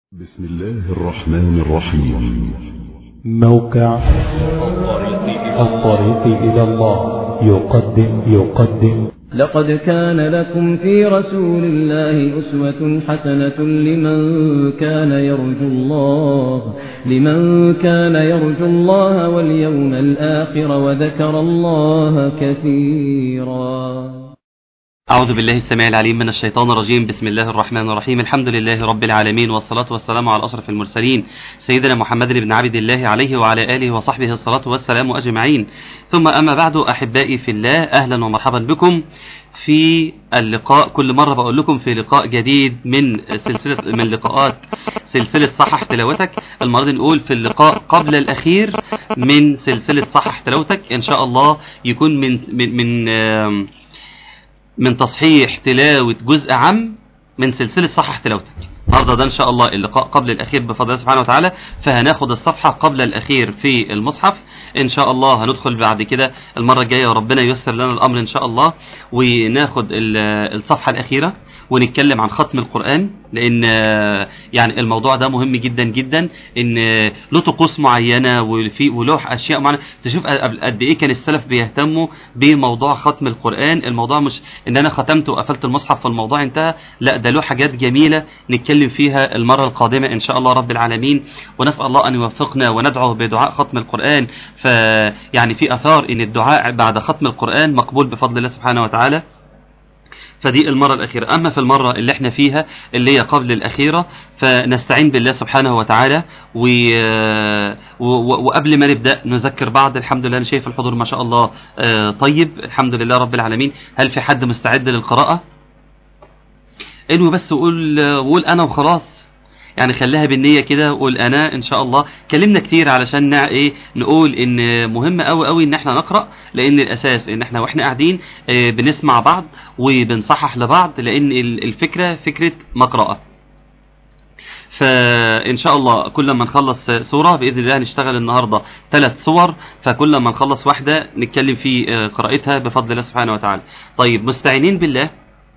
بسم الله الرحمن الرحيم موقع الطريق إلى الله يقدم يقدم لقد كان لكم في رسول الله أسوة حسنة لمن كان يرجو الله لمن كان يرجو الله واليوم الآخر وذكر الله كثيرا أعوذ بالله السميع العليم من الشيطان الرجيم بسم الله الرحمن الرحيم الحمد لله رب العالمين والصلاة والسلام على أشرف المرسلين سيدنا محمد بن عبد الله عليه وعلى آله وصحبه الصلاة والسلام أجمعين ثم أما بعد أحبائي في الله أهلا ومرحبا بكم في اللقاء كل مرة بقول لكم في لقاء جديد من سلسلة من لقاءات سلسلة صحح تلاوتك المرة دي نقول في اللقاء قبل الأخير من سلسلة صحح تلاوتك إن شاء الله يكون من من, من آم من تصحيح تلاوة جزء عام من سلسلة صحح تلاوتك النهارده ده ان شاء الله اللقاء قبل الاخير بفضل الله سبحانه وتعالى فهناخد الصفحه قبل الاخير في المصحف ان شاء الله هندخل بعد كده المره الجايه وربنا ييسر لنا الامر ان شاء الله وناخد الصفحه الاخيره ونتكلم عن ختم القران لان يعني الموضوع ده مهم جدا جدا ان له طقوس معينه وفي وله اشياء معينه تشوف قد ايه كان السلف بيهتموا بموضوع ختم القران الموضوع مش ان انا ختمت وقفلت المصحف فالموضوع انتهى لا ده له حاجات جميله نتكلم فيها المره القادمه ان شاء الله رب العالمين ونسال الله ان يوفقنا وندعو بدعاء ختم القران فيعني في اثار ان الدعاء بعد ختم القران مقبول بفضل الله سبحانه وتعالى فدي المرة الأخيرة أما في المرة اللي احنا فيها اللي هي قبل الأخيرة فنستعين بالله سبحانه وتعالى و... و... وقبل ما نبدأ نذكر بعض الحمد لله أنا شايف الحضور ما شاء الله طيب الحمد لله رب العالمين هل في حد مستعد للقراءة انوي بس وقول وقول أنا وخلاص يعني خليها بالنية كده وقول أنا إن شاء الله كلمنا كتير علشان نع إيه نقول إن مهم أوي أوي إن إحنا نقرأ لأن الأساس إن إحنا وإحنا قاعدين إيه بنسمع بعض وبنصحح لبعض لأن الفكرة فكرة مقرأة فإن شاء الله كل ما نخلص سورة بإذن الله نشتغل النهاردة ثلاث صور فكل ما نخلص واحدة نتكلم في قراءتها بفضل الله سبحانه وتعالى طيب مستعينين بالله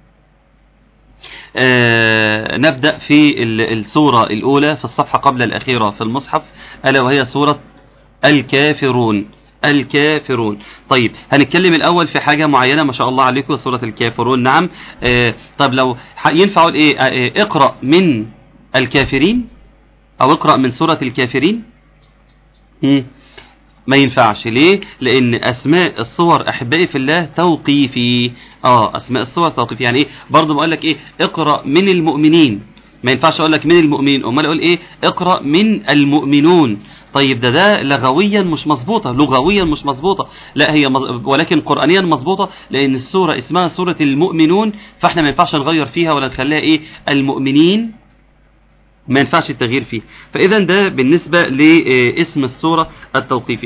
آه نبدأ في السورة الأولى في الصفحة قبل الأخيرة في المصحف ألا وهي سورة الكافرون الكافرون طيب هنتكلم الأول في حاجة معينة ما شاء الله عليكم سورة الكافرون نعم آه طب لو ينفع إيه آه اقرأ من الكافرين أو اقرأ من سورة الكافرين مم. ما ينفعش ليه لان اسماء الصور احبائي في الله توقيفي اه اسماء الصور توقيفي يعني ايه برضه بقول لك ايه اقرا من المؤمنين ما ينفعش اقول لك من المؤمنين امال اقول ايه اقرا من المؤمنون طيب ده ده لغويا مش مظبوطه لغويا مش مظبوطه لا هي مز... ولكن قرانيا مظبوطه لان السوره اسمها سوره المؤمنون فاحنا ما ينفعش نغير فيها ولا نخليها ايه المؤمنين ما ينفعش التغيير فيه فإذا ده بالنسبة لاسم السورة التوقيفي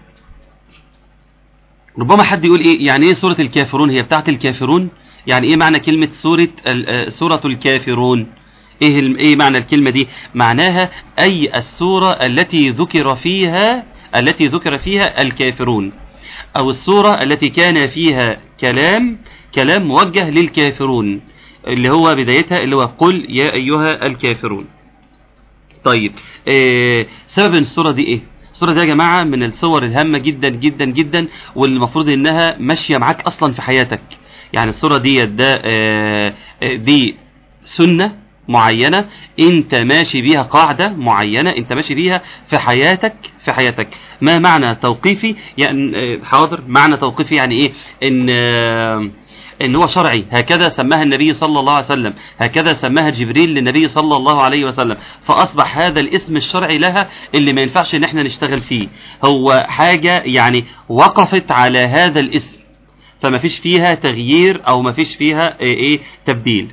ربما حد يقول ايه يعني ايه سورة الكافرون هي بتاعت الكافرون يعني ايه معنى كلمة سورة سورة الكافرون ايه ايه معنى الكلمة دي معناها اي السورة التي ذكر فيها التي ذكر فيها الكافرون او السورة التي كان فيها كلام كلام موجه للكافرون اللي هو بدايتها اللي هو قل يا ايها الكافرون طيب إيه سبب السورة دي ايه السورة دي يا جماعة من الصور الهامة جدا جدا جدا والمفروض انها ماشية معاك اصلا في حياتك يعني السورة دي ده إيه دي سنة معينة انت ماشي بيها قاعدة معينة انت ماشي بيها في حياتك في حياتك ما معنى توقيفي يعني حاضر معنى توقيفي يعني ايه ان ان هو شرعي هكذا سماها النبي صلى الله عليه وسلم هكذا سماها جبريل للنبي صلى الله عليه وسلم فاصبح هذا الاسم الشرعي لها اللي ما ينفعش ان احنا نشتغل فيه هو حاجة يعني وقفت على هذا الاسم فما فيش فيها تغيير او ما فيش فيها ايه, إيه تبديل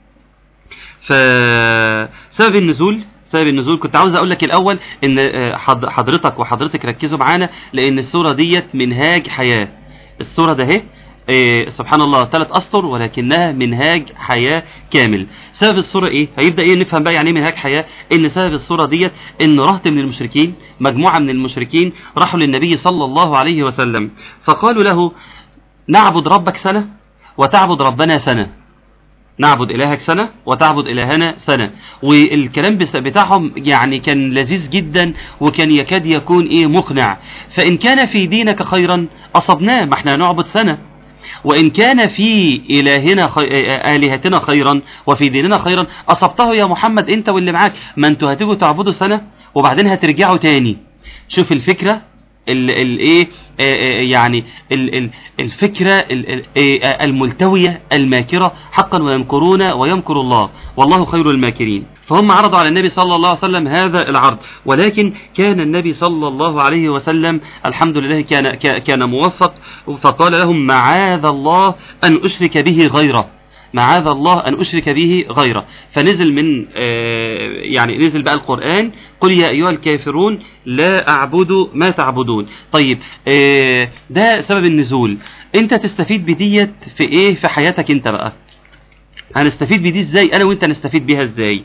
فسبب النزول سبب النزول كنت عاوز اقول لك الاول ان حضرتك وحضرتك ركزوا معانا لان السوره ديت منهاج حياه السوره ده اهي إيه سبحان الله ثلاث أسطر ولكنها منهاج حياة كامل سبب الصورة إيه هيبدأ إيه نفهم بقى يعني إيه منهاج حياة إن سبب الصورة ديت إن رهط من المشركين مجموعة من المشركين راحوا للنبي صلى الله عليه وسلم فقالوا له نعبد ربك سنة وتعبد ربنا سنة نعبد إلهك سنة وتعبد إلهنا سنة والكلام بس- بتاعهم يعني كان لذيذ جدا وكان يكاد يكون إيه مقنع فإن كان في دينك خيرا أصبناه ما احنا نعبد سنة وإن كان في إلهنا خي... آلهتنا خيرا وفي ديننا خيرا أصبته يا محمد أنت واللي معاك ما أنتوا هتيجوا تعبدوا سنة وبعدين هترجعوا تاني شوف الفكرة ال ال ايه آه، آه، يعني ال ال الفكرة ال ال آه، الملتوية الماكرة حقا ويمكرون ويمكر الله والله خير الماكرين فهم عرضوا على النبي صلى الله عليه وسلم هذا العرض ولكن كان النبي صلى الله عليه وسلم الحمد لله كان كا- كان موفق فقال لهم معاذ الله أن أشرك به غيره معاذ الله أن أشرك به غيره فنزل من آه، يعني نزل بقى القرآن قل يا أيها الكافرون لا أعبد ما تعبدون طيب آه، ده سبب النزول أنت تستفيد بديت في إيه في حياتك أنت بقى هنستفيد بدي إزاي أنا وأنت نستفيد بيها إزاي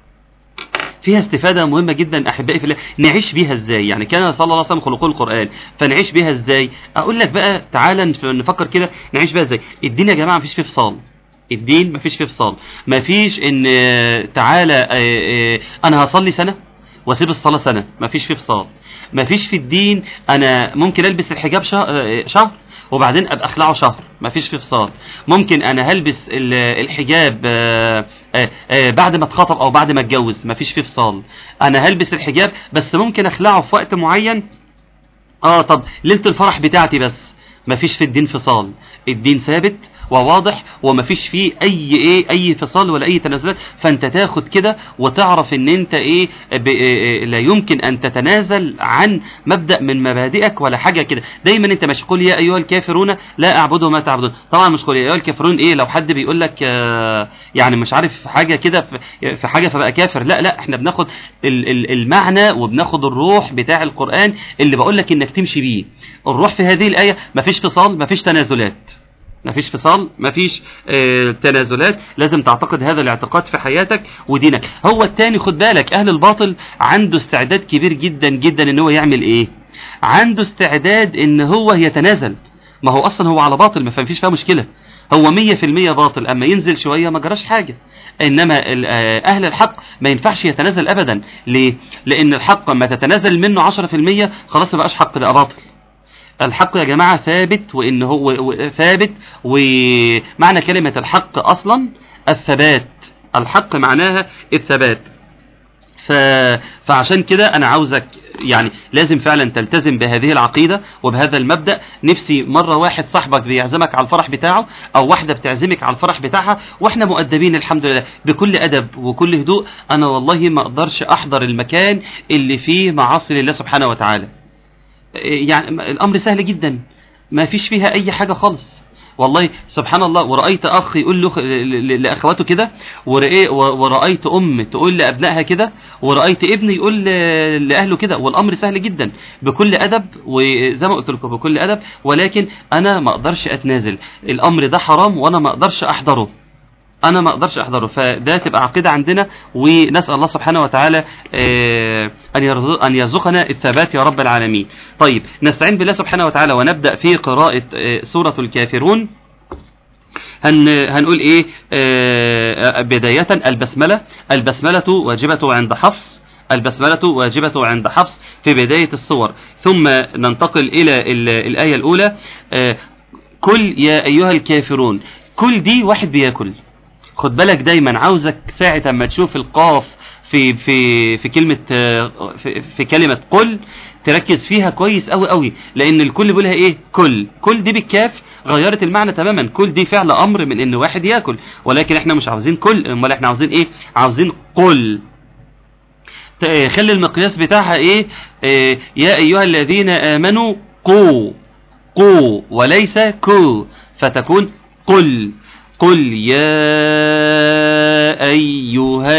فيها استفادة مهمة جدا أحبائي في الله نعيش بيها إزاي يعني كان صلى الله عليه وسلم خلقه القرآن فنعيش بيها إزاي أقول لك بقى تعالى نف- نفكر كده نعيش بيها إزاي الدين يا جماعة مفيش فيه فصال الدين مفيش فيه فصال مفيش ان آه، تعالى آه، آه، انا هصلي سنة واسيب الصلاة سنة مفيش فيه فصال مفيش في الدين انا ممكن البس الحجاب شه- آه، شهر وبعدين ابقى اخلعه شهر مفيش فيه فصال ممكن انا هلبس ال- الحجاب آه، آه، آه، بعد ما اتخطب او بعد ما اتجوز مفيش فيه فصال انا هلبس الحجاب بس ممكن اخلعه في وقت معين اه طب ليله الفرح بتاعتي بس مفيش في الدين فصال الدين ثابت وواضح ومفيش فيه اي ايه اي فصال ولا اي تنازلات فانت تاخد كده وتعرف ان انت ايه ب- إيه لا يمكن ان تتنازل عن مبدا من مبادئك ولا حاجه كده دايما انت ماشي قل يا ايها الكافرون لا اعبد ما تعبدون طبعا مش قل يا ايها الكافرون ايه لو حد بيقول لك آه، يعني مش عارف حاجه كده في- في حاجه فبقى كافر لا لا احنا بناخد ال- ال- المعنى وبناخد الروح بتاع القران اللي بقول لك انك تمشي بيه الروح في هذه الايه مفيش فصال مفيش تنازلات مفيش فصال مفيش آه تنازلات لازم تعتقد هذا الاعتقاد في حياتك ودينك هو التاني خد بالك اهل الباطل عنده استعداد كبير جدا جدا ان هو يعمل ايه عنده استعداد ان هو يتنازل ما هو اصلا هو على باطل ما فيش فيها مشكله هو مية في المية باطل اما ينزل شوية ما جراش حاجة انما ال- آه، اهل الحق ما ينفعش يتنازل ابدا ليه لان الحق ما تتنازل منه عشرة في المية خلاص ما بقاش حق بقى باطل الحق يا جماعة ثابت وإن هو و- ثابت ومعنى كلمة الحق أصلا الثبات الحق معناها الثبات ف... فعشان كده أنا عاوزك يعني لازم فعلا تلتزم بهذه العقيدة وبهذا المبدأ نفسي مرة واحد صاحبك بيعزمك على الفرح بتاعه أو واحدة بتعزمك على الفرح بتاعها وإحنا مؤدبين الحمد لله بكل أدب وكل هدوء أنا والله ما أقدرش أحضر المكان اللي فيه معاصي لله سبحانه وتعالى يعني الامر سهل جدا ما فيش فيها اي حاجه خالص والله سبحان الله ورأيت أخ يقول له ل- ل- لأخواته كده ورأي- ورأيت أم تقول لأبنائها كده ورأيت ابن يقول ل- لأهله كده والأمر سهل جدا بكل أدب وزي ما قلت لكم بكل أدب ولكن أنا ما أقدرش أتنازل الأمر ده حرام وأنا ما أقدرش أحضره انا ما اقدرش احضره فده تبقى عقيده عندنا ونسال الله سبحانه وتعالى آه، ان يرزق- ان يرزقنا الثبات يا رب العالمين طيب نستعين بالله سبحانه وتعالى ونبدا في قراءه آه، سوره الكافرون هن هنقول ايه آه، بدايه البسمله البسمله واجبه عند حفص البسملة واجبة عند حفص في بداية الصور ثم ننتقل إلى ال- الآية الأولى آه، كل يا أيها الكافرون كل دي واحد بياكل خد بالك دايما عاوزك ساعة ما تشوف القاف في في في كلمة آه، في, في كلمة قل تركز فيها كويس قوي قوي لان الكل بيقولها ايه كل كل دي بالكاف غيرت المعنى تماما كل دي فعل امر من ان واحد ياكل ولكن احنا مش عاوزين كل امال احنا عاوزين ايه عاوزين قل ت- خلي المقياس بتاعها ايه آه، يا ايها الذين امنوا قوا قو وليس كو فتكون قل قل يا أيها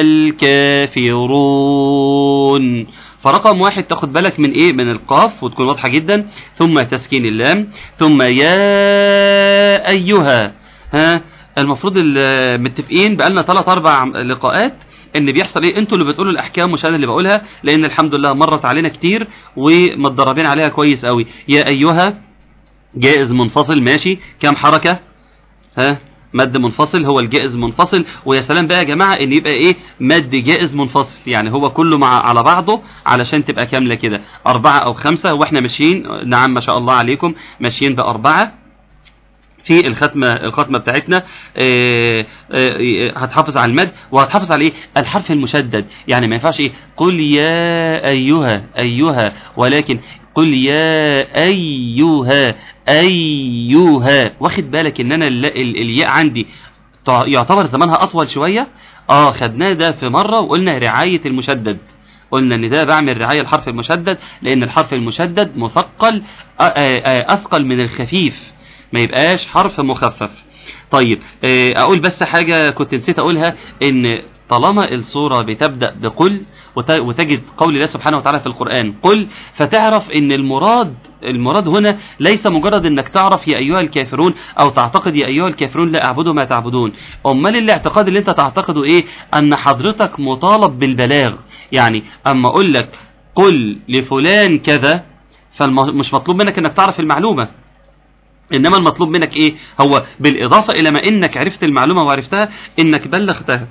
الكافرون فرقم واحد تاخد بالك من ايه من القاف وتكون واضحة جدا ثم تسكين اللام ثم يا أيها ها المفروض ال- متفقين بقالنا ثلاث اربع لقاءات ان بيحصل ايه انتوا اللي بتقولوا الاحكام مش انا اللي بقولها لان الحمد لله مرت علينا كتير ومتدربين عليها كويس قوي يا ايها جائز منفصل ماشي كام حركة ها مد منفصل هو الجائز منفصل ويا سلام بقى يا جماعه ان يبقى ايه مد جائز منفصل يعني هو كله مع على بعضه علشان تبقى كامله كده اربعه او خمسه واحنا ماشيين نعم ما شاء الله عليكم ماشيين باربعه في الختمة الختمة بتاعتنا آه، آه، هتحافظ على المد وهتحافظ على ايه الحرف المشدد يعني ما ينفعش ايه قل يا ايها ايها ولكن قل يا ايها ايها واخد بالك ان انا ال- ال- الياء عندي تع- يعتبر زمانها اطول شوية اه خدناه ده في مرة وقلنا رعاية المشدد قلنا ان ده بعمل رعاية الحرف المشدد لان الحرف المشدد مثقل آه، آه، آه، اثقل من الخفيف ما يبقاش حرف مخفف طيب آه، اقول بس حاجة كنت نسيت اقولها ان طالما الصورة بتبدأ بقل وت- وتجد قول الله سبحانه وتعالى في القرآن قل فتعرف ان المراد المراد هنا ليس مجرد انك تعرف يا ايها الكافرون او تعتقد يا ايها الكافرون لا اعبد ما تعبدون امال الاعتقاد اللي انت تعتقده ايه ان حضرتك مطالب بالبلاغ يعني اما اقول لك قل لفلان كذا فمش مطلوب منك انك تعرف المعلومة انما المطلوب منك ايه هو بالاضافة الى ما انك عرفت المعلومة وعرفتها انك بلغتها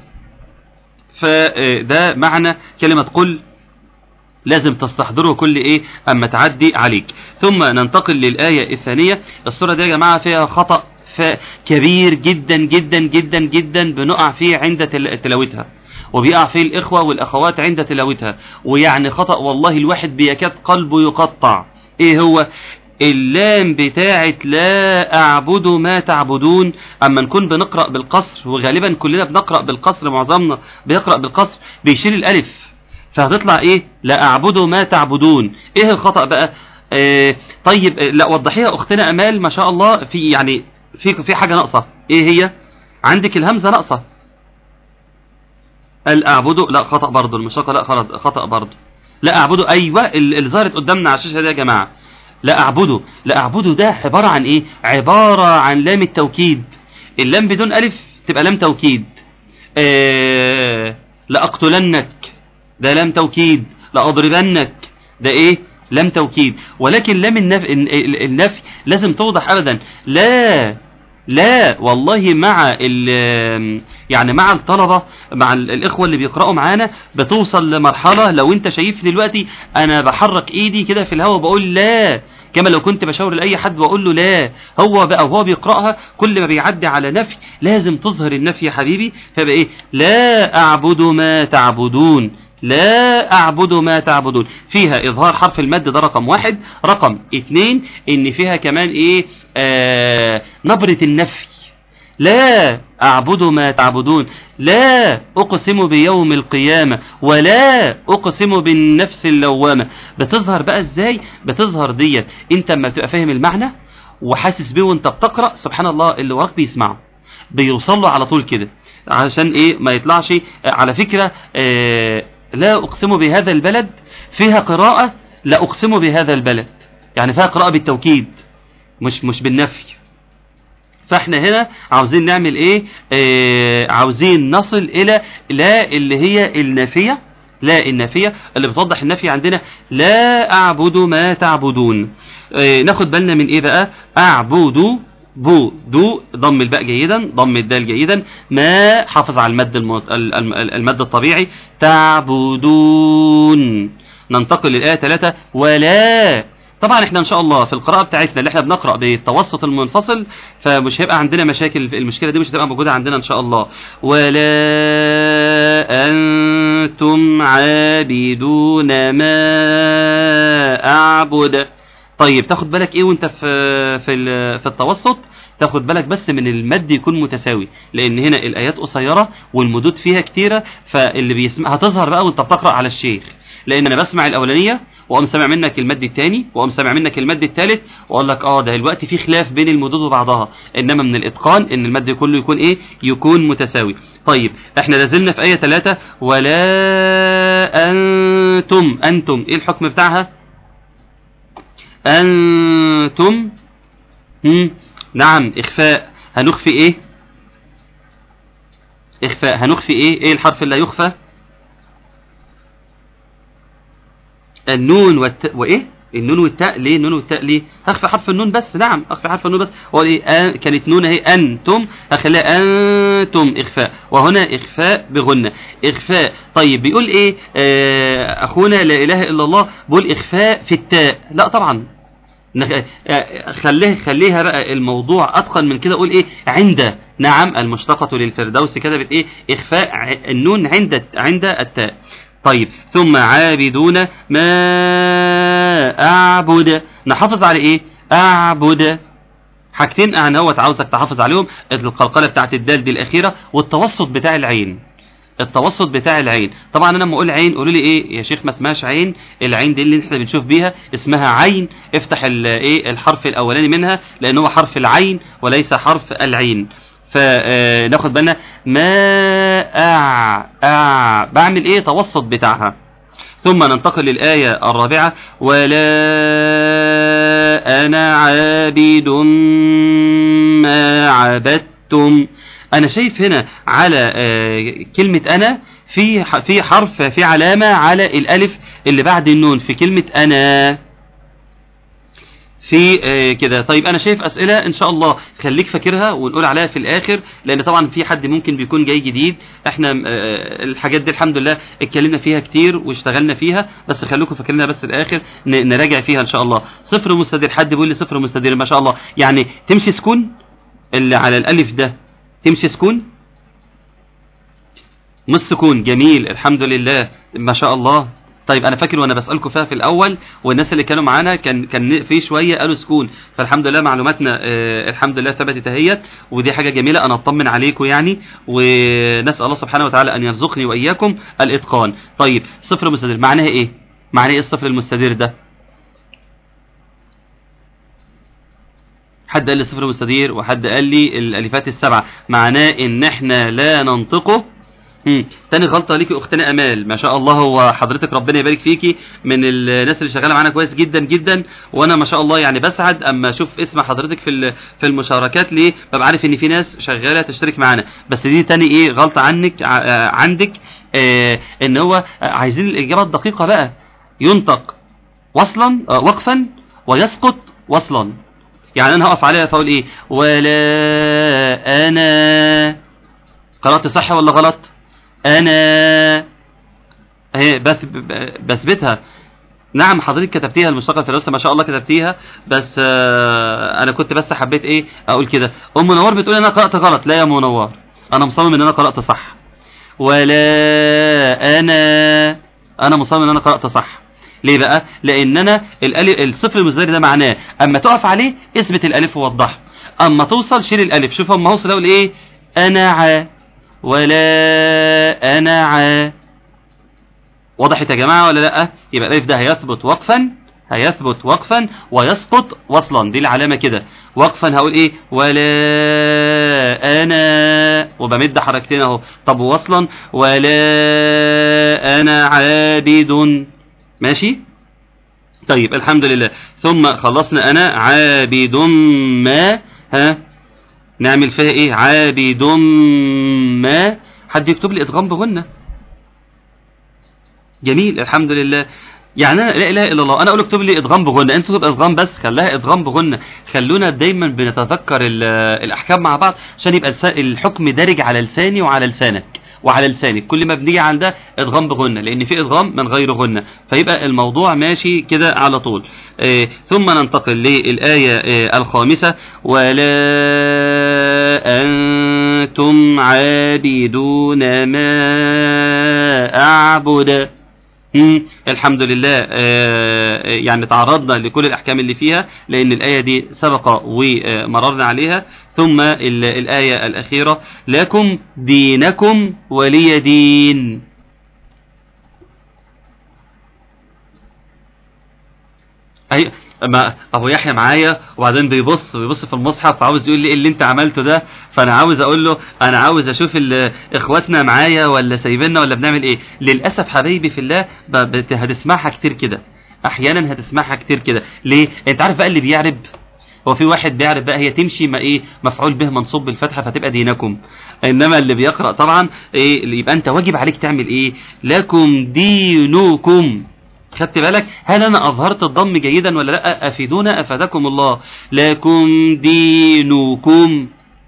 فده معنى كلمة قل لازم تستحضره كل ايه اما تعدي عليك ثم ننتقل للآية الثانية الصورة دي يا جماعة فيها خطأ ف- كبير جدا جدا جدا جدا بنقع فيه عند تل- تلاوتها وبيقع فيه الإخوة والأخوات عند تلاوتها ويعني خطأ والله الواحد بيكاد قلبه يقطع ايه هو اللام بتاعت لا أعبد ما تعبدون أما نكون بنقرأ بالقصر وغالبا كلنا بنقرأ بالقصر معظمنا بيقرأ بالقصر بيشيل الألف فهتطلع ايه لا اعبد ما تعبدون ايه الخطأ بقى آه طيب آه، لا وضحيها اختنا امال ما شاء الله في يعني في في حاجة ناقصة ايه هي عندك الهمزة ناقصة الاعبد لا خطأ برضه المشقة لا خطأ خطأ برضه لا اعبد ايوه ال- اللي ظهرت قدامنا على الشاشة ده يا جماعة لا اعبده لا اعبده ده عبارة عن ايه عبارة عن لام التوكيد اللام بدون الف تبقى لام توكيد آه لأقتلنك ده لام توكيد لأضربنك ده ايه لام توكيد ولكن لام النف... ال- النفي لازم توضح ابدا لا لا والله مع ال يعني مع الطلبة مع ال- الإخوة اللي بيقرأوا معانا بتوصل لمرحلة لو أنت شايف دلوقتي أنا بحرك إيدي كده في الهواء بقول لا كما لو كنت بشاور لأي حد وأقول له لا هو بقى وهو بيقرأها كل ما بيعدي على نفي لازم تظهر النفي يا حبيبي فبقى إيه لا أعبد ما تعبدون لا أعبد ما تعبدون فيها إظهار حرف المد ده رقم واحد رقم اتنين إن فيها كمان إيه آه نبرة النفي لا أعبد ما تعبدون لا أقسم بيوم القيامة ولا أقسم بالنفس اللوامة بتظهر بقى إزاي بتظهر ديت أنت اما بتبقى فاهم المعنى وحاسس بيه وانت بتقرأ سبحان الله اللي وراك بيسمعه بيوصل له على طول كده عشان ايه ما يطلعش على فكرة آه لا اقسم بهذا البلد فيها قراءة لا اقسم بهذا البلد يعني فيها قراءة بالتوكيد مش مش بالنفي فاحنا هنا عاوزين نعمل ايه آه عاوزين نصل الى لا اللي هي النافية لا النافية اللي بتوضح النفي عندنا لا اعبد ما تعبدون آه ناخد بالنا من ايه بقى اعبد بو دو ضم الباء جيدا ضم الدال جيدا ما حافظ على المد المت... ال- الم- المد الطبيعي تعبدون ننتقل للآية 3 ولا طبعا احنا ان شاء الله في القراءة بتاعتنا اللي احنا بنقرأ بالتوسط المنفصل فمش هيبقى عندنا مشاكل المشكلة دي مش هتبقى موجودة عندنا ان شاء الله ولا انتم عابدون ما اعبد طيب تاخد بالك ايه وانت في في ال- في التوسط تاخد بالك بس من المد يكون متساوي لان هنا الايات قصيره والمدود فيها كتيره فاللي بيسمع هتظهر بقى وانت بتقرا على الشيخ لان انا بسمع الاولانيه واقوم سامع منك المد الثاني واقوم سامع منك المد الثالث واقول لك اه ده دلوقتي في خلاف بين المدود وبعضها انما من الاتقان ان المد كله يكون ايه يكون متساوي طيب احنا لازلنا في ايه 3 ولا انتم انتم ايه الحكم بتاعها أنتم مم. نعم إخفاء هنخفي إيه إخفاء هنخفي إيه إيه الحرف اللي يخفى النون والت... وإيه النون والتاء ليه النون والتاء ليه هخفي حرف النون بس نعم اخفي حرف النون بس هو ايه آه كانت نون اهي انتم هخليها انتم اخفاء وهنا اخفاء بغنه اخفاء طيب بيقول ايه آه اخونا لا اله الا الله بيقول اخفاء في التاء لا طبعا نخ- آه، خليه خليها بقى الموضوع اتقن من كده قول ايه عند نعم المشتقة للفردوس كتبت ايه اخفاء ع- النون عند عند التاء طيب ثم عابدون ما اعبد نحافظ على ايه اعبد حاجتين انا هوت عاوزك تحافظ عليهم القلقله بتاعت الدال دي الاخيره والتوسط بتاع العين التوسط بتاع العين طبعا انا لما اقول عين قولوا لي ايه يا شيخ ما اسمهاش عين العين دي اللي احنا بنشوف بيها اسمها عين افتح ال- ايه الحرف الاولاني منها لان هو حرف العين وليس حرف العين فناخد بالنا ما أع أع بعمل ايه توسط بتاعها ثم ننتقل للآية الرابعة ولا أنا عابد ما عبدتم أنا شايف هنا على آه، كلمة أنا في ح- في حرف في علامة على الألف اللي بعد النون في كلمة أنا في آه، كده طيب انا شايف اسئله ان شاء الله خليك فاكرها ونقول عليها في الاخر لان طبعا في حد ممكن بيكون جاي جديد احنا آه، الحاجات دي الحمد لله اتكلمنا فيها كتير واشتغلنا فيها بس خليكم فاكرينها بس الاخر ن- نراجع فيها ان شاء الله صفر مستدير حد بيقول لي صفر مستدير ما شاء الله يعني تمشي سكون اللي على الالف ده تمشي سكون مش سكون جميل الحمد لله ما شاء الله طيب انا فاكر وانا بسالكم فيها في الاول والناس اللي كانوا معانا كان كان في شويه قالوا سكون فالحمد لله معلوماتنا آه الحمد لله ثبتت اهيت ودي حاجه جميله انا اطمن عليكم يعني ونسال الله سبحانه وتعالى ان يرزقني واياكم الاتقان طيب صفر مستدير معناها ايه معناه ايه الصفر المستدير ده حد قال لي صفر مستدير وحد قال لي الالفات السبعه معناه ان احنا لا ننطقه مم. تاني غلطة ليكي أختنا أمال ما شاء الله هو حضرتك ربنا يبارك فيكي من الناس اللي شغالة معانا كويس جدا جدا وأنا ما شاء الله يعني بسعد أما أشوف اسم حضرتك في ال- في المشاركات ليه ببقى عارف إن في ناس شغالة تشترك معانا بس دي تاني إيه غلطة عنك ع- آه، عندك آه إن هو آه، عايزين الإجابة الدقيقة بقى ينطق وصلا آه وقفا ويسقط وصلا يعني أنا هقف عليها فأقول إيه ولا أنا قرأت صح ولا غلط؟ انا اهي بس بثبتها نعم حضرتك كتبتيها المشتقة الفردوسة ما شاء الله كتبتيها بس آه انا كنت بس حبيت ايه اقول كده ام منور بتقول انا قرأت غلط لا يا منور انا مصمم ان انا قرأت صح ولا انا انا مصمم ان انا قرأت صح ليه بقى لان انا الالف الصفر المزدري ده معناه اما تقف عليه اثبت الالف ووضحه اما توصل شيل الالف شوف اما اوصل اقول ايه انا ع ولا أنا ع وضحت يا جماعة ولا لأ يبقى الألف ده هيثبت وقفا هيثبت وقفا ويسقط وصلا دي العلامة كده وقفا هقول ايه ولا أنا وبمد حركتين اهو طب وصلا ولا أنا عابد ماشي طيب الحمد لله ثم خلصنا أنا عابد ما ها نعمل فيها ايه عابد ما حد يكتب لي ادغام بغنة جميل الحمد لله يعني انا لا اله الا الله انا اقول اكتب لي ادغام بغنة انتوا تبقى ادغام بس خلاها ادغام بغنة خلونا دايما بنتذكر ال- الاحكام مع بعض عشان يبقى الس- الحكم دارج على لساني وعلى لسانك وعلى لسانك كل ما بنيجي عند ده ادغام بغنة لان في ادغام من غير غنة فيبقى الموضوع ماشي كده على طول آه ثم ننتقل للآية آه الخامسة ولا أنتم عابدون ما أعبد مم. الحمد لله آه، يعني تعرضنا لكل الأحكام اللي فيها لأن الآية دي سبق ومررنا عليها ثم ال- الآية الأخيرة لكم دينكم ولي دين أي ما ابو يحيى معايا وبعدين بيبص بيبص في المصحف وعاوز يقول لي ايه اللي انت عملته ده فانا عاوز اقول له انا عاوز اشوف ال- اخواتنا معايا ولا سايبيننا ولا بنعمل ايه للاسف حبايبي في الله ب- بت- هتسمعها كتير كده احيانا هتسمعها كتير كده ليه انت عارف بقى اللي بيعرب هو في واحد بيعرف بقى هي تمشي ما ايه مفعول به منصوب بالفتحه فتبقى دينكم انما اللي بيقرا طبعا ايه اللي يبقى انت واجب عليك تعمل ايه لكم دينكم خدت بالك هل انا اظهرت الضم جيدا ولا لا افيدونا افادكم الله لكم دينكم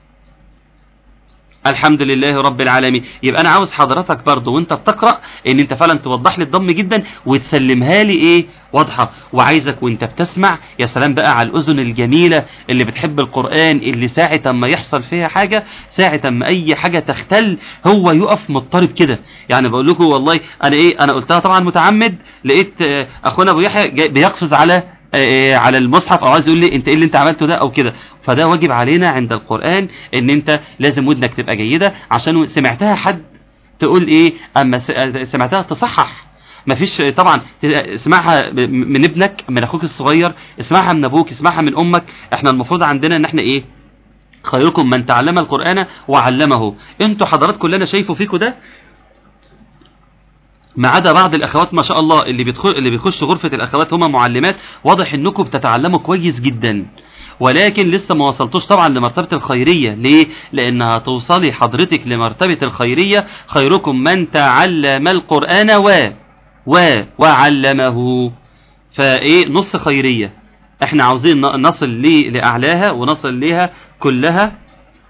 الحمد لله رب العالمين يبقى انا عاوز حضرتك برضو وانت بتقرا ان انت فعلا توضح لي الضم جدا وتسلمها لي ايه واضحه وعايزك وانت بتسمع يا سلام بقى على الاذن الجميله اللي بتحب القران اللي ساعه ما يحصل فيها حاجه ساعه ما اي حاجه تختل هو يقف مضطرب كده يعني بقول لكم والله انا ايه انا قلتها طبعا متعمد لقيت آه، اخونا ابو يحيى جاي- بيقفز على آه، على المصحف او عايز يقول لي انت ايه اللي انت عملته ده او كده فده واجب علينا عند القرآن ان انت لازم ودنك تبقى جيدة عشان سمعتها حد تقول ايه اما س- آه، سمعتها تصحح مفيش طبعا ت- اسمعها ب- من ابنك من اخوك الصغير اسمعها من ابوك اسمعها من امك احنا المفروض عندنا ان احنا ايه خيركم من تعلم القرآن وعلمه انتوا حضرات كلنا شايفوا فيكم ده ما عدا بعض الاخوات ما شاء الله اللي بيدخل اللي بيخش غرفه الاخوات هم معلمات واضح انكم بتتعلموا كويس جدا ولكن لسه ما وصلتوش طبعا لمرتبه الخيريه ليه لانها توصلي حضرتك لمرتبه الخيريه خيركم من تعلم القران و و وعلمه فايه نص خيريه احنا عاوزين ن- نصل ليه لاعلاها ونصل ليها كلها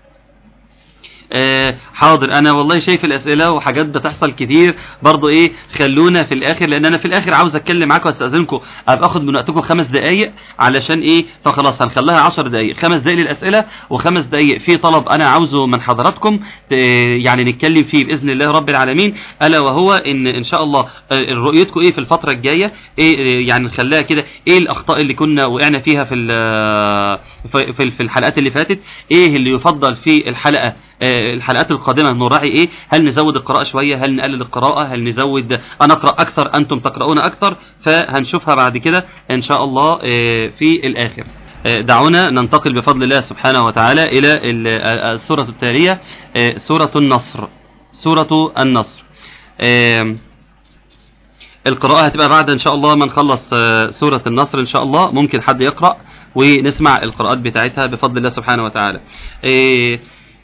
آه، حاضر انا والله شايف الاسئله وحاجات بتحصل كتير برضو ايه خلونا في الاخر لان انا في الاخر عاوز اتكلم معاكم واستاذنكم ابقى اخد من وقتكم خمس دقائق علشان ايه فخلاص هنخليها عشر دقائق خمس دقائق للاسئله وخمس دقائق في طلب انا عاوزه من حضراتكم آه، يعني نتكلم فيه باذن الله رب العالمين الا وهو ان ان شاء الله آه، رؤيتكم ايه في الفتره الجايه ايه آه، يعني نخليها كده ايه الاخطاء اللي كنا وقعنا فيها في ال- في في- في الحلقات اللي فاتت ايه اللي يفضل في الحلقه آه، الحلقات القادمه نراعي ايه هل نزود القراءه شويه هل نقلل القراءه هل نزود انا اقرا اكثر انتم تقرؤون اكثر فهنشوفها بعد كده ان شاء الله آه، في الاخر آه، دعونا ننتقل بفضل الله سبحانه وتعالى الى ال- آه، السوره التاليه آه، سوره النصر سوره النصر آم، القراءة هتبقى بعد إن شاء الله ما نخلص آه، سورة النصر إن شاء الله ممكن حد يقرأ ونسمع القراءات بتاعتها بفضل الله سبحانه وتعالى إيه،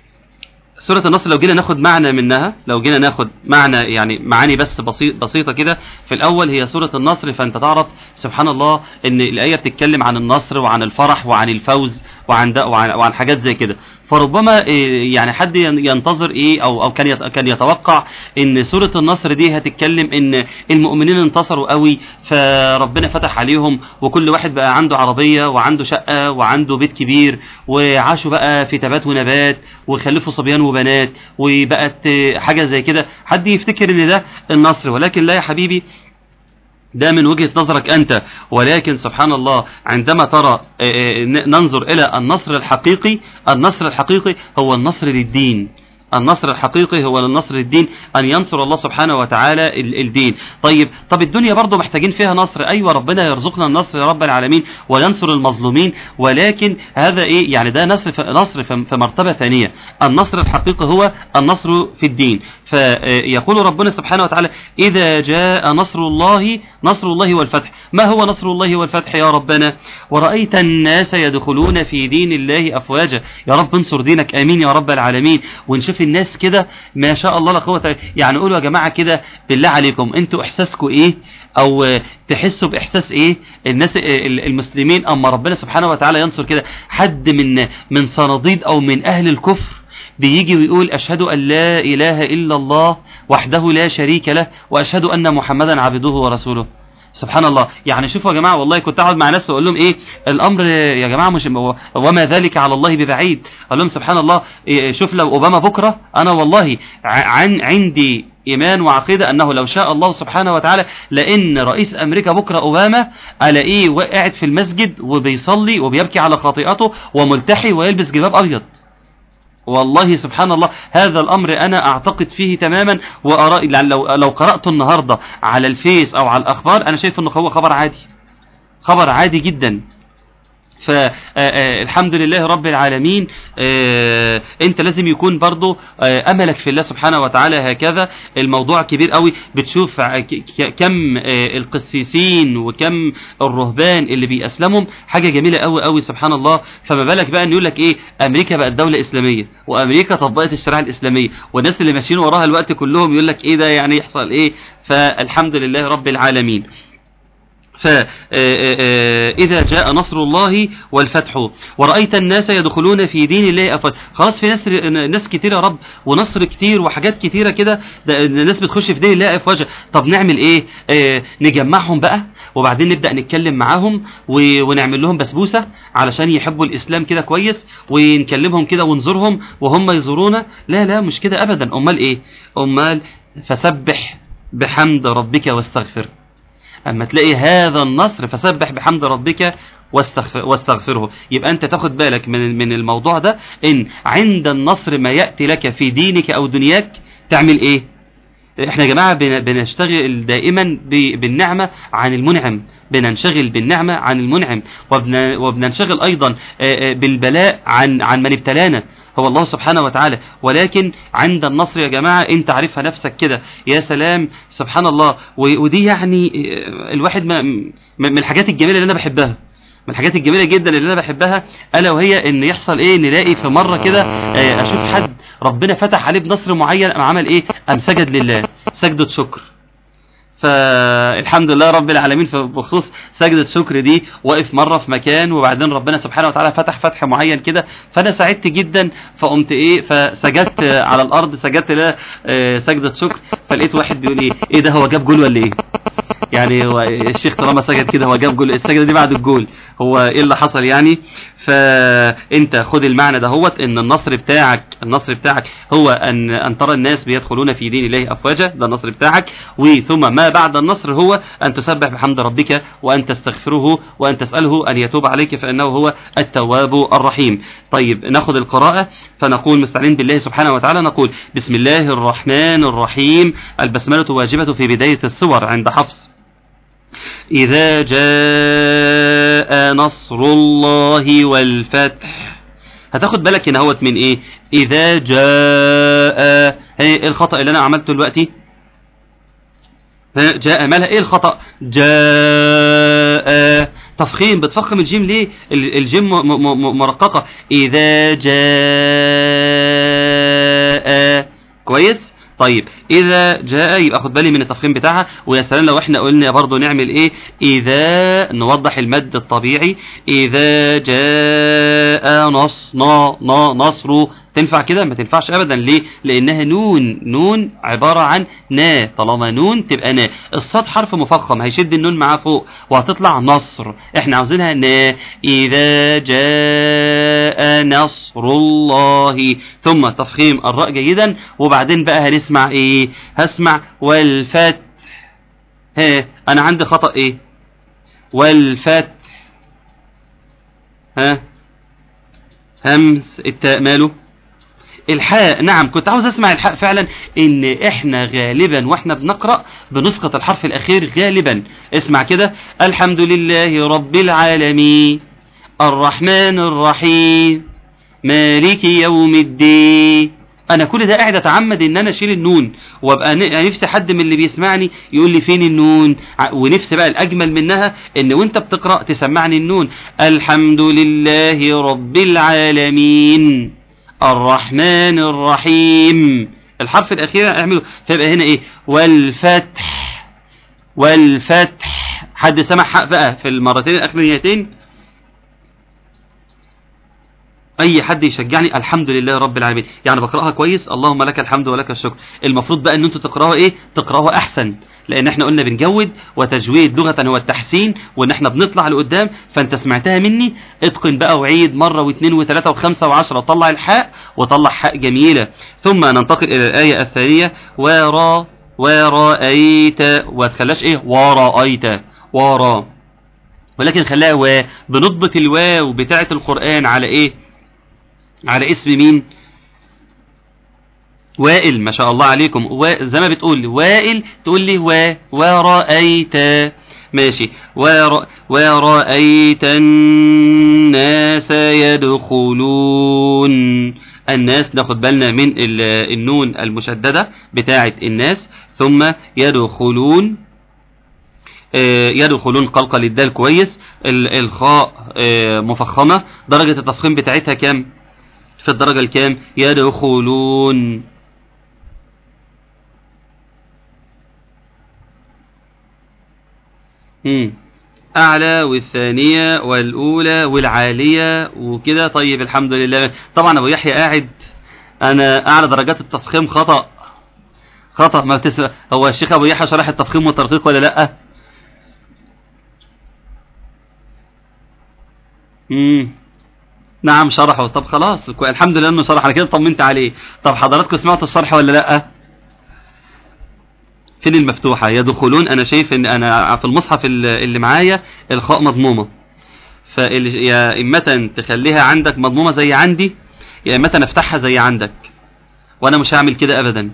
سورة النصر لو جينا ناخد معنى منها لو جينا ناخد معنى يعني معاني بس بسيط بسيطة كده في الأول هي سورة النصر فأنت تعرف سبحان الله إن الآية بتتكلم عن النصر وعن الفرح وعن الفوز وعن ده وعن, وعن حاجات زي كده فربما إيه، يعني حد ين- ينتظر إيه أو أو كان يت- كان يتوقع إن سورة النصر دي هتتكلم إن المؤمنين انتصروا قوي فربنا فتح عليهم وكل واحد بقى عنده عربية وعنده شقة وعنده بيت كبير وعاشوا بقى في تبات ونبات وخلفوا صبيان وبنات وبقت آه، حاجة زي كده حد يفتكر ان ده النصر ولكن لا يا حبيبي ده من وجهة نظرك أنت ولكن سبحان الله عندما ترى آه، آه، ن- ننظر إلى النصر الحقيقي النصر الحقيقي هو النصر للدين النصر الحقيقي هو النصر للدين أن ينصر الله سبحانه وتعالى ال- الدين طيب طب الدنيا برضو محتاجين فيها نصر أيوة ربنا يرزقنا النصر يا رب العالمين وينصر المظلومين ولكن هذا إيه يعني ده نصر في نصر في في مرتبة ثانية النصر الحقيقي هو النصر في الدين فيقول ربنا سبحانه وتعالى إذا جاء نصر الله نصر الله والفتح ما هو نصر الله والفتح يا ربنا ورأيت الناس يدخلون في دين الله أفواجا يا رب انصر دينك آمين يا رب العالمين ونشوف الناس كده ما شاء الله لا قوة إلا- يعني قولوا يا جماعة كده بالله عليكم انتوا إحساسكم إيه أو آه، تحسوا بإحساس إيه الناس آه، ال- المسلمين أما ربنا سبحانه وتعالى ينصر كده حد من من صناديد أو من أهل الكفر بيجي ويقول أشهد أن لا إله إلا الله وحده لا شريك له وأشهد أن محمدا عبده ورسوله سبحان الله يعني شوفوا يا جماعة والله كنت أقعد مع ناس وأقول لهم إيه الأمر يا جماعة مش وما ذلك على الله ببعيد أقول لهم سبحان الله إيه، شوف لو أوباما بكرة أنا والله ع- عن عندي إيمان وعقيدة أنه لو شاء الله سبحانه وتعالى لأن رئيس أمريكا بكرة أوباما ألاقيه قاعد في المسجد وبيصلي وبيبكي على خطيئته وملتحي ويلبس جباب أبيض والله سبحان الله هذا الأمر أنا أعتقد فيه تماما وأرى يعني لو, لو قرأت النهاردة على الفيس أو على الأخبار أنا شايف أنه هو خبر عادي خبر عادي جدا فالحمد لله رب العالمين آه، انت لازم يكون برضو آه، املك في الله سبحانه وتعالى هكذا الموضوع كبير قوي بتشوف ع- ك- ك- كم آه، القسيسين وكم الرهبان اللي بيأسلمهم حاجة جميلة قوي قوي سبحان الله فما بالك بقى ان يقول لك ايه امريكا بقت دولة اسلامية وامريكا طبقت الشريعة الاسلامية والناس اللي ماشيين وراها الوقت كلهم يقول لك ايه ده يعني يحصل ايه فالحمد لله رب العالمين فإذا جاء نصر الله والفتح ورأيت الناس يدخلون في دين الله أفواجا خلاص في ناس ناس كتير يا رب ونصر كتير وحاجات كتيرة كده ده الناس بتخش في دين الله أفواجا طب نعمل إيه آه، نجمعهم بقى وبعدين نبدأ نتكلم معاهم و- ونعمل لهم بسبوسة علشان يحبوا الإسلام كده كويس ونكلمهم كده ونزورهم وهم يزورونا لا لا مش كده أبدا أمال إيه أمال فسبح بحمد ربك واستغفر أما تلاقي هذا النصر فسبح بحمد ربك واستغفر واستغفره يبقى أنت تاخد بالك من من الموضوع ده إن عند النصر ما يأتي لك في دينك أو دنياك تعمل إيه احنا يا جماعة بن- بنشتغل دائما ب- بالنعمة عن المنعم بننشغل بالنعمة عن المنعم وبن- وبننشغل أيضا آه، آه، بالبلاء عن عن من ابتلانا هو الله سبحانه وتعالى ولكن عند النصر يا جماعة انت عارفها نفسك كده يا سلام سبحان الله و- ودي يعني آه، الواحد ما- م- من الحاجات الجميلة اللي أنا بحبها من الحاجات الجميلة جدا اللي أنا بحبها ألا وهي إن يحصل إيه نلاقي في مرة كده آه، أشوف حد ربنا فتح عليه بنصر معين قام عمل إيه قام سجد لله سجدة شكر فالحمد لله رب العالمين في- بخصوص سجدة شكر دي واقف مرة في مكان وبعدين ربنا سبحانه وتعالى فتح فتح معين كده فأنا سعدت جدا فقمت إيه فسجدت آه، على الأرض سجدت له آه، سجدة شكر فلقيت واحد بيقول إيه إيه ده هو جاب جول ولا إيه يعني هو الشيخ طالما سجد كده هو جاب جول السجده دي بعد الجول هو ايه اللي حصل يعني فانت خد المعنى ده هوت ان النصر بتاعك النصر بتاعك هو ان ان ترى الناس بيدخلون في دين الله افواجا ده النصر بتاعك وثم ما بعد النصر هو ان تسبح بحمد ربك وان تستغفره وان تساله ان يتوب عليك فانه هو التواب الرحيم طيب ناخد القراءه فنقول مستعين بالله سبحانه وتعالى نقول بسم الله الرحمن الرحيم البسمله واجبه في بدايه السور عند حفص إذا جاء نصر الله والفتح هتاخد بالك هنا هوت من ايه إذا جاء هي الخطأ اللي أنا عملته دلوقتي ها، جاء مالها ايه الخطأ جاء تفخيم بتفخم الجيم ليه ال- الجيم م- م- م- مرققة إذا جاء كويس طيب إذا جاء يبقى خد بالي من التفخيم بتاعها ويا سلام لو احنا قلنا برضو نعمل ايه إذا نوضح المد الطبيعي إذا جاء نص نا نا نصر تنفع كده ما تنفعش ابدا ليه لانها نون نون عبارة عن نا طالما نون تبقى نا الصاد حرف مفخم هيشد النون معاه فوق وهتطلع نصر احنا عاوزينها نا اذا جاء نصر الله ثم تفخيم الراء جيدا وبعدين بقى هنسمع ايه هسمع والفتح ها انا عندي خطأ ايه والفتح ها همس التاء ماله الحاء نعم كنت عاوز اسمع الحاء فعلا ان احنا غالبا واحنا بنقرأ بنسقط الحرف الاخير غالبا اسمع كده الحمد لله رب العالمين الرحمن الرحيم مالك يوم الدين انا كل ده قاعد اتعمد ان انا اشيل النون وابقى ن- نفسي حد من اللي بيسمعني يقول لي فين النون ع- ونفسي بقى الاجمل منها ان وانت بتقرا تسمعني النون الحمد لله رب العالمين الرحمن الرحيم الحرف الاخير اعمله فيبقى هنا ايه والفتح والفتح حد سمع حق بقى في المرتين الاخرانيتين اي حد يشجعني الحمد لله رب العالمين يعني بقراها كويس اللهم لك الحمد ولك الشكر المفروض بقى ان انتوا تقراوها ايه تقراوها احسن لان احنا قلنا بنجود وتجويد لغه هو التحسين وان احنا بنطلع لقدام فانت سمعتها مني اتقن بقى وعيد مره واثنين وثلاثه وخمسه وعشره طلع الحاء وطلع حاء جميله ثم ننتقل الى الايه الثانيه ورا ورأيت وتخلاش ايه ورأيت ورا ولكن خلاها و بنضبط الواو بتاعه القرآن على ايه على اسم مين وائل ما شاء الله عليكم و... زي ما بتقول وائل تقول لي و ورأيت ماشي ور... ورأيت الناس يدخلون الناس ناخد بالنا من ال... النون المشددة بتاعة الناس ثم يدخلون آه، يدخلون قلقل الدال كويس ال- الخاء آه، مفخمة درجة التفخيم بتاعتها كام في الدرجة الكام يدخلون مم. أعلى والثانية والأولى والعالية وكده طيب الحمد لله طبعا أبو يحيى قاعد أنا أعلى درجات التفخيم خطأ خطأ ما بتسمع هو الشيخ أبو يحيى شرح التفخيم والترقيق ولا لأ؟ امم نعم شرحه طب خلاص كو- الحمد لله انه شرح انا كده طمنت عليه طب حضراتكم سمعتوا الشرح ولا لا فين المفتوحه يدخلون انا شايف ان انا في المصحف ال- اللي معايا الخاء مضمومه فيا اما تخليها عندك مضمومه زي عندي يا اما افتحها زي عندك وانا مش هعمل كده ابدا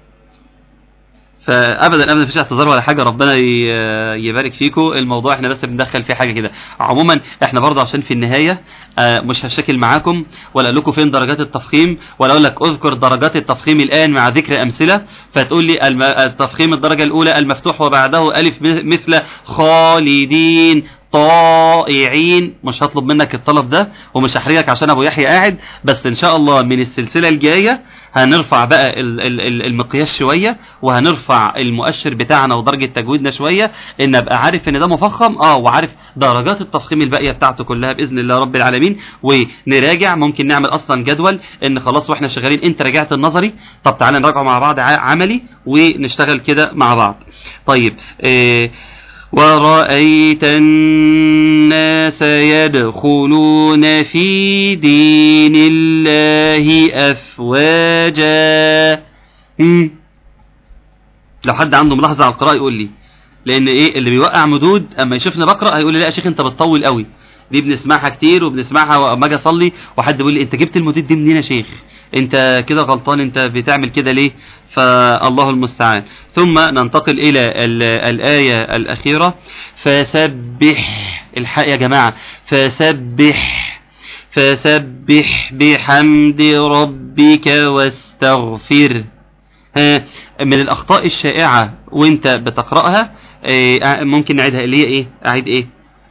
فابدا ابدا مفيش اعتذار ولا حاجه ربنا ي- يبارك فيكم الموضوع احنا بس بندخل فيه حاجه كده عموما احنا برضه عشان في النهايه آه، مش هشكل معاكم ولا اقول لكم فين درجات التفخيم ولا اقول لك اذكر درجات التفخيم الان مع ذكر امثله فتقول لي الم- التفخيم الدرجه الاولى المفتوح وبعده الف م- مثل خالدين طائعين مش هطلب منك الطلب ده ومش هحرجك عشان ابو يحيى قاعد بس ان شاء الله من السلسله الجايه هنرفع بقى ال- ال- ال- المقياس شويه وهنرفع المؤشر بتاعنا ودرجه تجويدنا شويه ان ابقى عارف ان ده مفخم اه وعارف درجات التفخيم الباقيه بتاعته كلها باذن الله رب العالمين ونراجع ممكن نعمل اصلا جدول ان خلاص واحنا شغالين انت راجعت النظري طب تعالى نراجعه مع بعض ع- عملي ونشتغل كده مع بعض طيب إيه ورأيت الناس يدخلون في دين الله أفواجا مم. لو حد عنده ملاحظة على القراءة يقول لي لأن إيه اللي بيوقع مدود أما يشوفني بقرأ هيقول لي لا يا شيخ أنت بتطول قوي دي بنسمعها كتير وبنسمعها واما اجي اصلي وحد بيقول لي انت جبت المدود دي منين يا شيخ انت كده غلطان انت بتعمل كده ليه فالله المستعان ثم ننتقل الى ال- الايه الاخيره فسبح الحق يا جماعه فسبح فسبح بحمد ربك واستغفر ها، من الاخطاء الشائعه وانت بتقراها آه، ممكن نعيدها اللي هي ايه اعيد ايه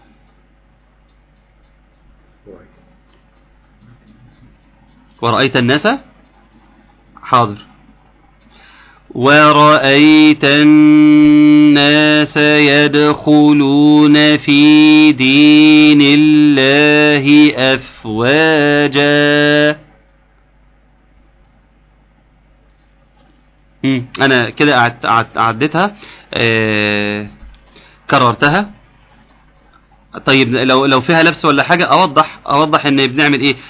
ورأيت الناس حاضر ورأيت الناس يدخلون في دين الله أفواجا مم، أنا كده أعد- أعد- عديتها آه، كررتها طيب لو لو فيها لبس ولا حاجه اوضح اوضح ان بنعمل ايه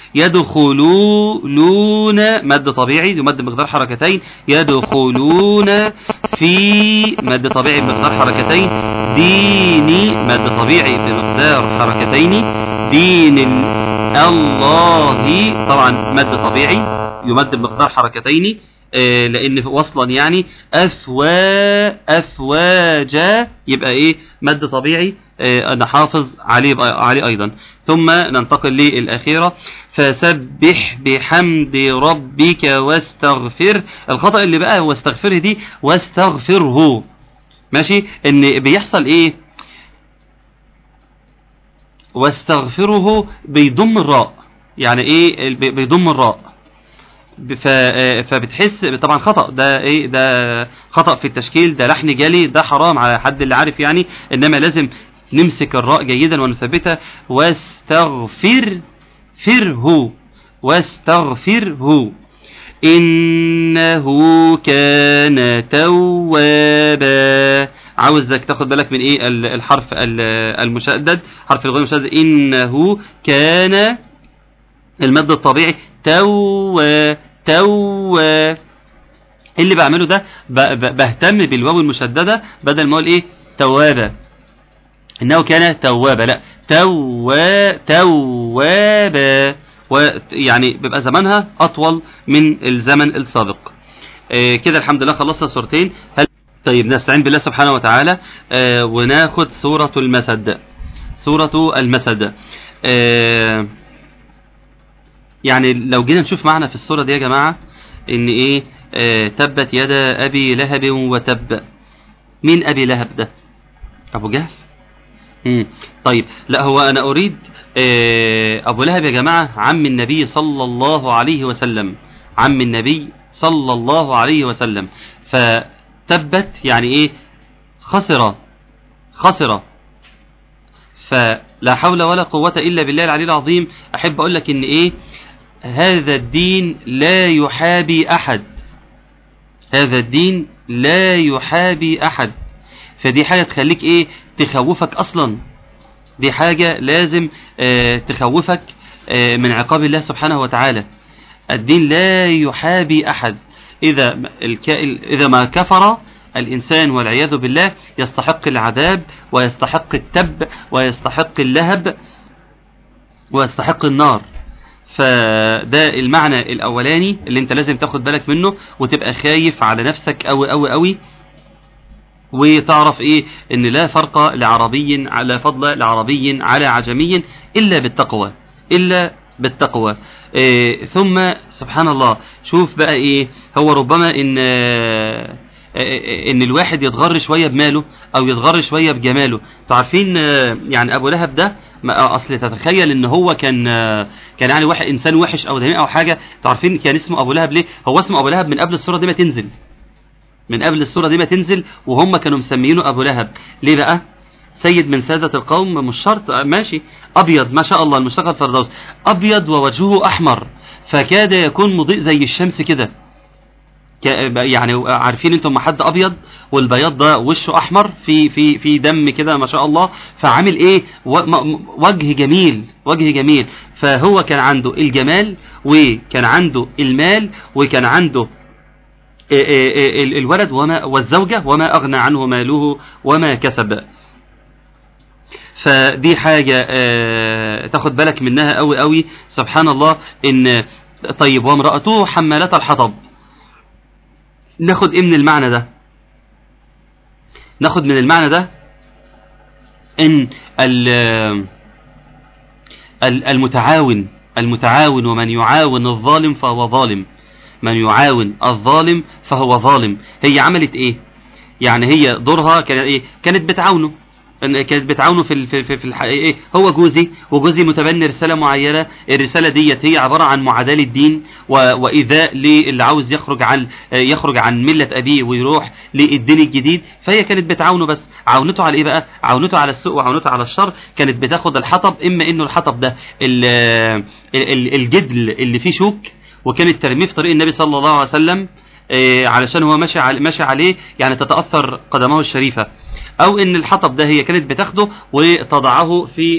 يدخلون مد طبيعي يمد بمقدار حركتين يدخلون في مد طبيعي بمقدار حركتين ديني مد طبيعي بمقدار حركتين دين ال- الله طبعا مد طبيعي يمد بمقدار حركتين آه، لان وصلا يعني افوا افواجا يبقى ايه مد طبيعي آه، نحافظ عليه عليه ايضا ثم ننتقل للاخيره فسبح بحمد ربك واستغفر الخطا اللي بقى واستغفره دي واستغفره ماشي ان بيحصل ايه واستغفره بيضم الراء يعني ايه بي- بيضم الراء ف- آه، فبتحس طبعا خطأ ده ايه ده خطأ في التشكيل ده لحن جلي ده حرام على حد اللي عارف يعني انما لازم نمسك الراء جيدا ونثبتها واستغفر فره واستغفره إنه كان توابا عاوزك تاخد بالك من ايه ال- الحرف ال- المشدد حرف الغين المشدد إنه كان المد الطبيعي توا توا إيه اللي بعمله ده ب- ب- بهتم بالواو المشددة بدل ما اقول ايه توابا انه كان توابا لا توا توابا ويعني بيبقى زمانها اطول من الزمن السابق آه كده الحمد لله خلصنا سورتين هل طيب نستعين بالله سبحانه وتعالى آه وناخد سورة المسد سورة المسد آه يعني لو جينا نشوف معنى في السورة دي يا جماعة ان ايه آه تبت يدا ابي لهب وتب مين ابي لهب ده ابو جهل مم. طيب لا هو انا اريد آه ابو لهب يا جماعة عم النبي صلى الله عليه وسلم عم النبي صلى الله عليه وسلم فتبت يعني ايه خسر خسر فلا حول ولا قوة إلا بالله العلي العظيم أحب أقول لك إن إيه هذا الدين لا يحابي أحد هذا الدين لا يحابي أحد فدي حاجة تخليك إيه تخوفك أصلا دي حاجة لازم آه تخوفك آه من عقاب الله سبحانه وتعالى الدين لا يحابي أحد إذا إذا ما كفر الإنسان والعياذ بالله يستحق العذاب ويستحق التب ويستحق اللهب ويستحق النار فده المعنى الأولاني اللي انت لازم تاخد بالك منه وتبقى خايف على نفسك أوي أوي أوي وتعرف ايه ان لا فرق لعربي على فضل لعربي على عجمي الا بالتقوى الا بالتقوى إيه ثم سبحان الله شوف بقى ايه هو ربما ان ان الواحد يتغر شويه بماله او يتغر شويه بجماله تعرفين يعني ابو لهب ده اصل تتخيل ان هو كان كان يعني واحد انسان وحش او دميم او حاجه تعرفين كان اسمه ابو لهب ليه هو اسمه ابو لهب من قبل السوره دي ما تنزل من قبل السوره دي ما تنزل وهم كانوا مسمينه ابو لهب ليه بقى سيد من سادة القوم مش شرط ماشي أبيض ما شاء الله المشتقة الفردوس أبيض ووجهه أحمر فكاد يكون مضيء زي الشمس كده يعني عارفين انتم حد ابيض والبياض ده وشه احمر في في في دم كده ما شاء الله فعامل ايه وجه جميل وجه جميل فهو كان عنده الجمال وكان عنده المال وكان عنده الولد وما والزوجة وما أغنى عنه ماله وما كسب فدي حاجة تاخد بالك منها قوي قوي سبحان الله ان طيب وامرأته حمالة الحطب ناخد ايه من المعنى ده ناخد من المعنى ده ان المتعاون المتعاون ومن يعاون الظالم فهو ظالم من يعاون الظالم فهو ظالم هي عملت ايه يعني هي دورها كانت ايه كانت بتعاونه كانت بتعاونه في في في, في الحقيقة إيه؟ هو جوزي وجوزي متبني رساله معينه الرساله ديت هي عباره عن معاداه للدين وايذاء للي عاوز يخرج عن يخرج عن مله ابيه ويروح للدين الجديد فهي كانت بتعاونه بس عاونته على ايه بقى عاونته على السوء وعاونته على الشر كانت بتاخد الحطب اما انه الحطب ده الجدل اللي فيه شوك وكانت ترميه في طريق النبي صلى الله عليه وسلم علشان هو ماشي ماشي عليه يعني تتاثر قدمه الشريفه او ان الحطب ده هي كانت بتاخده وتضعه في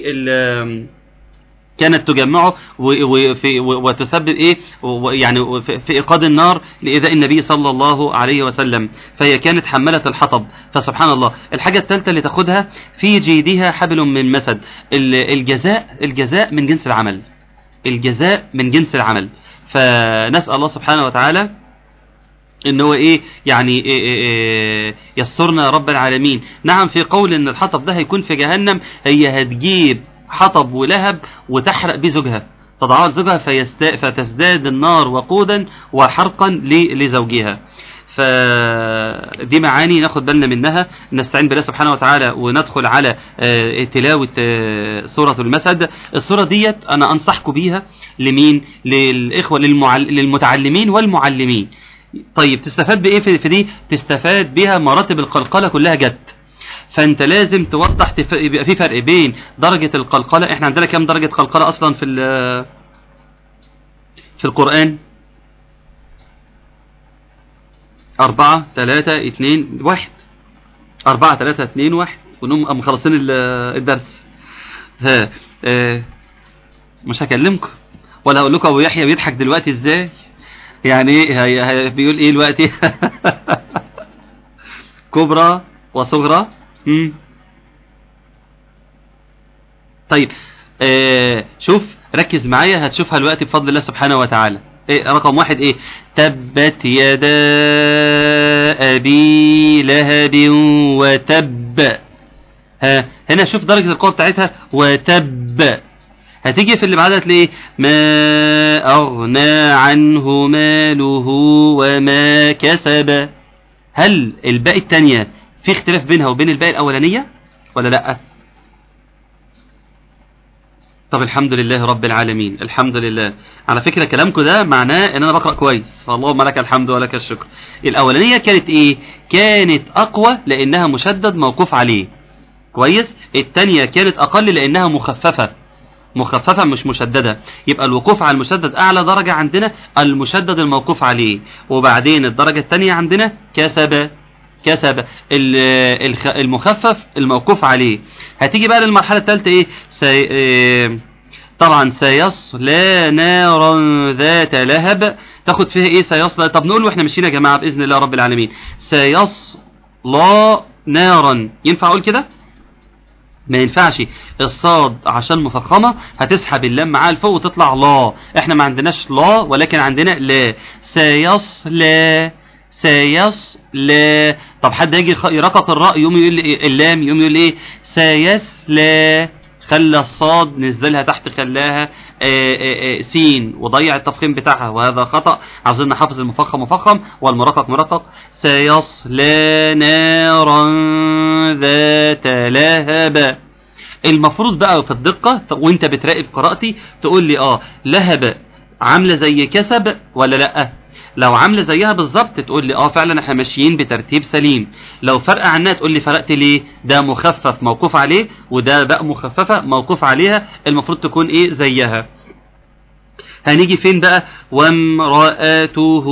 كانت تجمعه وفي وتسبب ايه يعني في ايقاد النار لايذاء النبي صلى الله عليه وسلم فهي كانت حمله الحطب فسبحان الله الحاجه الثالثه اللي تاخدها في جيدها حبل من مسد الجزاء الجزاء من جنس العمل الجزاء من جنس العمل فنسال الله سبحانه وتعالى ان هو ايه يعني إيه إيه يسرنا رب العالمين نعم في قول ان الحطب ده هيكون في جهنم هي هتجيب حطب ولهب وتحرق بيه زوجها تضعها لزوجها فيست... فتزداد النار وقودا وحرقا ل... لزوجها فدي معاني ناخد بالنا منها نستعين بالله سبحانه وتعالى وندخل على تلاوة سورة المسد السورة ديت أنا أنصحكم بيها لمين للإخوة للمعل... للمتعلمين والمعلمين طيب تستفاد بايه في دي تستفاد بها مراتب القلقله كلها جت فانت لازم توضح تف... يبقى في فرق بين درجه القلقله احنا عندنا كام درجه قلقله اصلا في في القران أربعة ثلاثة اثنين واحد أربعة ثلاثة اثنين واحد ونقوم مخلصين الدرس ها اه مش هكلمكم ولا هقول لكم أبو يحيى بيضحك دلوقتي إزاي يعني هي هي بيقول ايه دلوقتي كبرى وصغرى مم. طيب آه شوف ركز معايا هتشوفها دلوقتي بفضل الله سبحانه وتعالى إيه رقم واحد ايه تبت يدا ابي لهب وتب ها هنا شوف درجة القوة بتاعتها وتب هتيجي في اللي بعدها تلاقيه ما أغنى عنه ماله وما كسب هل الباقي التانية في اختلاف بينها وبين الباقي الأولانية ولا لأ طب الحمد لله رب العالمين الحمد لله على فكرة كلامكم ده معناه ان انا بقرأ كويس فاللهم لك الحمد ولك الشكر الاولانية كانت ايه كانت اقوى لانها مشدد موقوف عليه كويس التانية كانت اقل لانها مخففة مخففة مش مشددة يبقى الوقوف على المشدد اعلى درجة عندنا المشدد الموقوف عليه وبعدين الدرجة التانية عندنا كسب كسب ال- الخ- المخفف الموقوف عليه هتيجي بقى للمرحلة الثالثة ايه سي... إيه طبعا سيصلى نارا ذات لهب تاخد فيها ايه سيصلى طب نقول واحنا ماشيين يا جماعة بإذن الله رب العالمين سيصلى نارا ينفع اقول كده ما ينفعش الصاد عشان مفخمة هتسحب اللام معاها لفوق وتطلع لا احنا ما عندناش لا ولكن عندنا لا سيصلى سيصلى طب حد يجي يخ- يرقق الراء يوم يقول لي إيه؟ اللام يوم يقول ايه سيسلى خلى الصاد نزلها تحت خلاها آه، آه، آه، سين وضيع التفخيم بتاعها وهذا خطأ عاوزين نحافظ المفخم مفخم والمرقق مرقق سيصلى نارا ذات لهب المفروض بقى في الدقة وانت بتراقب قراءتي تقول لي اه لهب عاملة زي كسب ولا لأ لو عاملة زيها بالظبط تقول لي اه فعلا احنا ماشيين بترتيب سليم لو فرق عنها تقول لي فرقت ليه ده مخفف موقوف عليه وده بقى مخففة موقوف عليها المفروض تكون ايه زيها هنيجي فين بقى وامرأته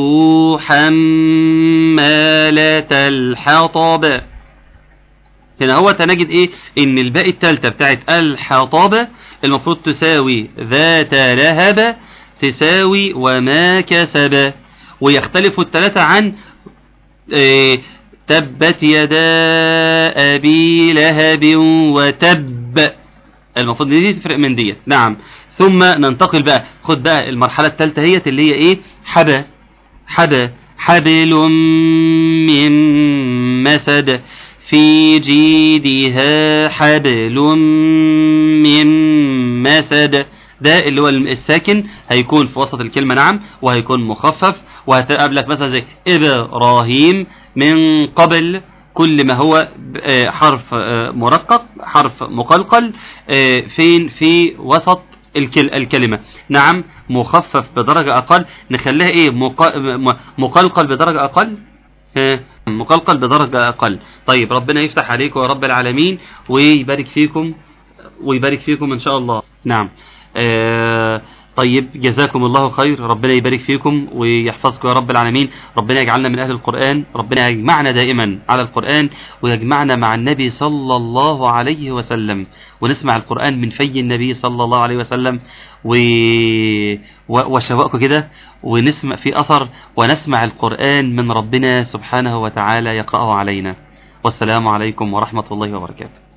حمالة الحطب هنا هو تنجد ايه ان الباقي التالتة بتاعت الحطب المفروض تساوي ذات لهب تساوي وما كسب ويختلف التلاتة عن إيه تبت يدا أبي لهب وتب المفروض ان دي تفرق من ديت نعم ثم ننتقل بقى خد بقى المرحلة الثالثة هي اللي هي ايه حبا حبا حبل من مسد في جيدها حبل من مسد ده اللي هو الساكن هيكون في وسط الكلمة نعم وهيكون مخفف وهتقابلك مثلا زي إبراهيم من قبل كل ما هو آه، حرف آه، مرقق حرف مقلقل آه، فين في وسط الكل الكلمة نعم مخفف بدرجة أقل نخليها إيه مق- م- مقلقل بدرجة أقل ها، مقلقل بدرجة أقل طيب ربنا يفتح عليكم يا رب العالمين ويبارك فيكم ويبارك فيكم إن شاء الله نعم آه طيب جزاكم الله خير ربنا يبارك فيكم ويحفظكم يا رب العالمين ربنا يجعلنا من أهل القرآن ربنا يجمعنا دائما على القرآن ويجمعنا مع النبي صلى الله عليه وسلم ونسمع القرآن من في النبي صلى الله عليه وسلم و... و... وشوقكم كده ونسمع في أثر ونسمع القرآن من ربنا سبحانه وتعالى يقرأه علينا والسلام عليكم ورحمة الله وبركاته